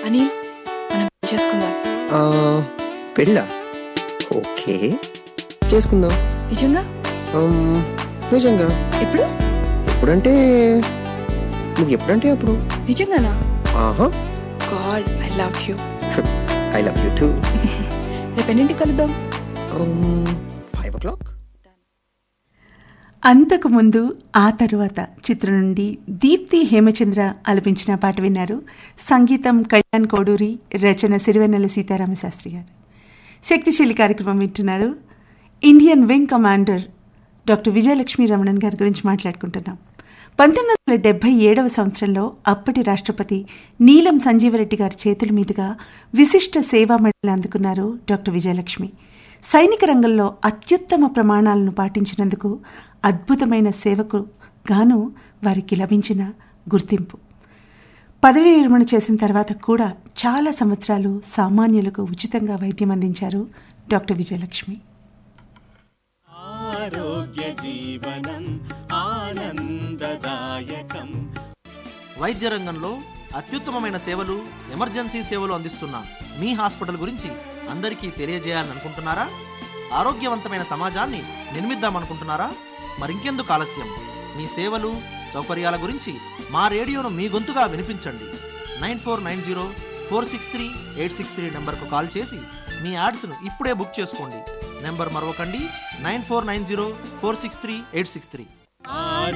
అనిల్ మనం పెళ్లి చేసుకుందాం ఆ, పెళ్ళా ఓకే చేసుకుందాం నిజంగా ఆమ్, నిజంగా ఎప్పుడు ఎప్పుడంటే నువ్వు ఎప్పుడంటే అప్పుడు నిజంగానా ఆహా god I love you I love you too రేపు ఎన్నింటికి కలుద్దాం ఫైవ్ ఓ క్లాక్ అంతకు ముందు ఆ తరువాత చిత్రం నుండి దీప్తి హేమచంద్ర ఆలపించిన పాట విన్నారు సంగీతం కళ్యాణ్ కోడూరి రచన సిరివెన్నెల సీతారామశాస్త్రి గారు శక్తిశీలి కార్యక్రమం వింటున్నారు Indian wing commander doctor Vijayalakshmi Ramanan గారి గురించి మాట్లాడుకుంటున్నాం పంతొమ్మిది వందల డెబ్బై ఏడవ సంవత్సరంలో అప్పటి రాష్ట్రపతి నీలం సంజీవరెడ్డి గారి చేతుల మీదుగా విశిష్ట సేవా మెడల్ అందుకున్నారు డాక్టర్ విజయలక్ష్మి సైనిక రంగంలో అత్యుత్తమ ప్రమాణాలను పాటించినందుకు అద్భుతమైన సేవకు గాను వారికి లభించిన గుర్తింపు పదవీ విరమణ చేసిన తర్వాత కూడా చాలా సంవత్సరాలు సామాన్యులకు ఉచితంగా వైద్యం అందించారు డాక్టర్ విజయలక్ష్మి ఆరోగ్య జీవనం ఆనందదాయకం వైద్య రంగంలో అత్యుత్తమమైన సేవలు ఎమర్జెన్సీ సేవలు అందిస్తున్న మీ హాస్పిటల్ గురించి అందరికీ తెలియజేయాలని అనుకుంటున్నారా ఆరోగ్యవంతమైన సమాజాన్ని నిర్మిద్దామనుకుంటున్నారా మరింకెందుకు ఆలస్యం మీ సేవలు సౌకర్యాల గురించి మా రేడియోను మీ గొంతుగా వినిపించండి nine four nine zero four six three eight six three నెంబర్కు కాల్ చేసి మీ యాడ్స్ను ఇప్పుడే బుక్ చేసుకోండి నెంబర్ మరొకండి nine four nine zero four six three eight six three